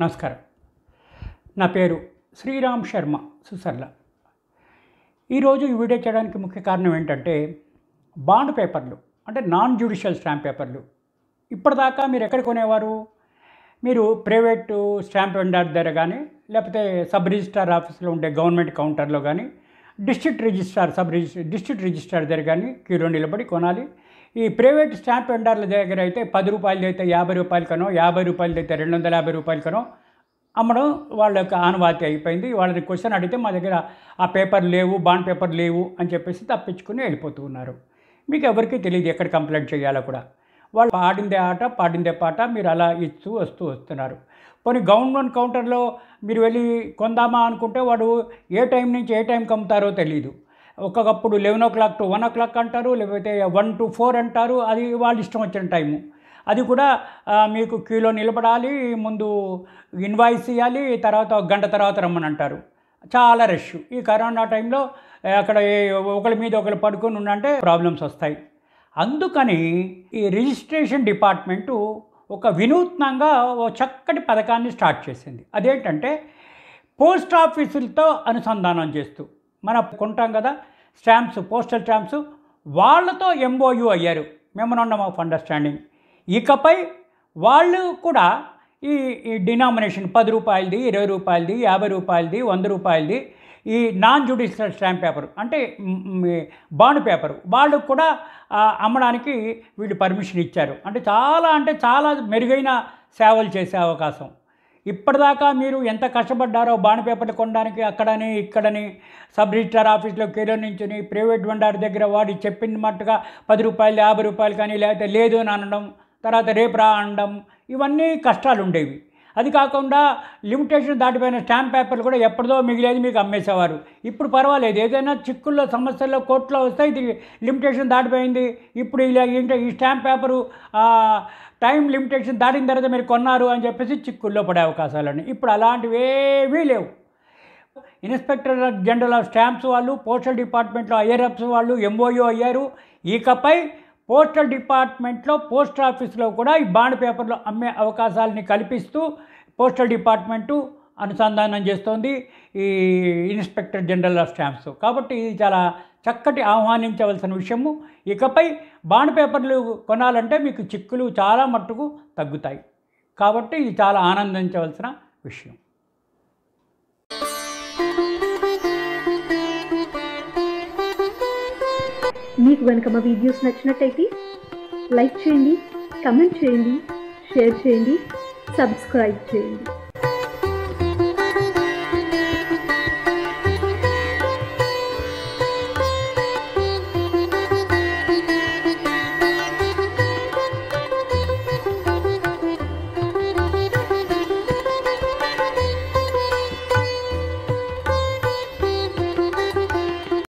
నమస్కారం నా పేరు శ్రీరామ్ శర్మ సుసర్ల ఈరోజు ఈ వీడియో చేయడానికి ముఖ్య కారణం ఏంటంటే బాండ్ పేపర్లు అంటే నాన్ జ్యుడిషియల్ స్టాంప్ పేపర్లు ఇప్పటిదాకా మీరు ఎక్కడ కొనేవారు మీరు ప్రైవేటు స్టాంప్ వెండర్ దగ్గర కానీ లేకపోతే సబ్ రిజిస్ట్రార్ ఆఫీస్లో ఉండే గవర్నమెంట్ కౌంటర్లో కానీ district registrar sub register district registrar దగ్గర కానీ క్యూలో నిలబడి కొనాలి ఈ ప్రైవేట్ స్టాంప్ వెండర్ల దగ్గర అయితే పది రూపాయలది అయితే యాభై రూపాయలకనో యాభై రూపాయలది అయితే రెండు వందల యాభై రూపాయలకనో అమ్మడం వాళ్ళ యొక్క ఆనవాతి అయిపోయింది వాళ్ళని క్వశ్చన్ అడిగితే మా దగ్గర ఆ పేపర్ లేవు బాండ్ పేపర్ లేవు అని చెప్పేసి తప్పించుకుని వెళ్ళిపోతూ ఉన్నారు మీకు ఎవరికీ తెలియదు ఎక్కడ కంప్లైంట్ చేయాలో కూడా వాళ్ళు పాడిందే ఆట పాడిందే పాట మీరు అలా ఇస్తూ వస్తూ వస్తున్నారు పోనీ గవర్నమెంట్ కౌంటర్లో మీరు వెళ్ళి కొందామా అనుకుంటే వాడు ఏ టైం నుంచి ఏ టైంకి అమ్ముతారో తెలియదు ఒక్కొక్కప్పుడు eleven o'clock to one o'clock అంటారు లేకపోతే వన్ టు ఫోర్ అంటారు అది వాళ్ళ ఇష్టం వచ్చిన టైము అది కూడా ఆ, మీకు క్యూలో నిలబడాలి ముందు ఇన్వాయిస్ ఇవ్వాలి తర్వాత ఒక గంట తర్వాత రమ్మని అంటారు చాలా రష్ ఈ కరోనా టైంలో ఆ, అక్కడ ఏ- ఒకరి మీద ఒకరు పడుకొని ఉండంటే ప్రాబ్లమ్స్ వస్తాయి అందుకని ఈ రిజిస్ట్రేషన్ డిపార్ట్మెంటు ఒక వినూత్నంగా ఓ చక్కటి పథకాన్ని స్టార్ట్ చేసింది అదేంటంటే పోస్ట్ ఆఫీసులతో అనుసంధానం చేస్తూ మన కొంటాం కదా స్టాంప్స్ పోస్టల్ స్టాంప్స్ వాళ్ళతో ఎంఓయు అయ్యారు మెమరాండమ్ ఆఫ్ అండర్స్టాండింగ్ ఇకపై వాళ్ళు కూడా ఈ ఈ డినామినేషన్ పది రూపాయలది ఇరవై రూపాయలది యాభై రూపాయలది వంద రూపాయలది ఈ నాన్ జ్యుడిషియల్ స్టాంప్ పేపర్ అంటే మ్, ఈ బాండ్ పేపర్ వాళ్ళు కూడా ఆ, అమ్మడానికి వీళ్ళు పర్మిషన్ ఇచ్చారు అంటే చాలా అంటే చాలా మెరుగైన సేవలు చేసే అవకాశం ఇప్పటిదాకా మీరు ఎంత కష్టపడ్డారో బాండ్ పేపర్లు కొనడానికి అక్కడని ఇక్కడని సబ్ రిజిస్టార్ ఆఫీస్లో కేలో నుంచుని ప్రైవేట్ వెండార్ దగ్గర వాడి చెప్పిన మట్టుగా పది రూపాయలు యాభై రూపాయలు కానీ లేకపోతే లేదు అని అనడం తర్వాత రేపు రా అనడం ఇవన్నీ కష్టాలు ఉండేవి అది కాకుండా లిమిటేషన్ దాటిపోయిన స్టాంప్ పేపర్లు కూడా ఎప్పటిదో మిగిలేది మీకు అమ్మేసేవారు ఇప్పుడు పర్వాలేదు ఏదైనా చిక్కుల్లో సమస్యల్లో కోర్టులో వస్తే ఇది లిమిటేషన్ దాటిపోయింది ఇప్పుడు ఇలా ఏంటో ఈ స్టాంప్ పేపరు ఆ, టైం లిమిటేషన్ దాటిన తర్వాత మీరు కొన్నారు అని చెప్పేసి చిక్కుల్లో పడే అవకాశాలని ఇప్పుడు అలాంటివి ఏవీ లేవు ఇన్స్పెక్టర్ జనరల్ ఆఫ్ స్టాంప్స్ వాళ్ళు పోస్టల్ డిపార్ట్మెంట్లో ఐఆర్ఎఫ్స్ వాళ్ళు ఎంఓయూ అయ్యారు ఇకపై పోస్టల్ డిపార్ట్మెంట్లో పోస్ట్ ఆఫీస్లో కూడా ఈ బాండ్ పేపర్లు అమ్మే అవకాశాలని కల్పిస్తూ పోస్టల్ డిపార్ట్మెంటు అనుసంధానం చేస్తోంది ఈ ఇన్స్పెక్టర్ జనరల్ ఆఫ్ స్టాంప్స్ కాబట్టి ఇది చాలా చక్కటి ఆహ్వానించవలసిన విషయము ఇకపై బాండ్ పేపర్లు కొనాలంటే మీకు చిక్కులు చాలా మట్టుకు తగ్గుతాయి కాబట్టి ఇది చాలా ఆనందించవలసిన విషయం మీకు కనుక మా వీడియోస్ నచ్చినట్టయితే లైక్ చేయండి కమెంట్ చేయండి షేర్ చేయండి సబ్స్క్రైబ్ చేయండి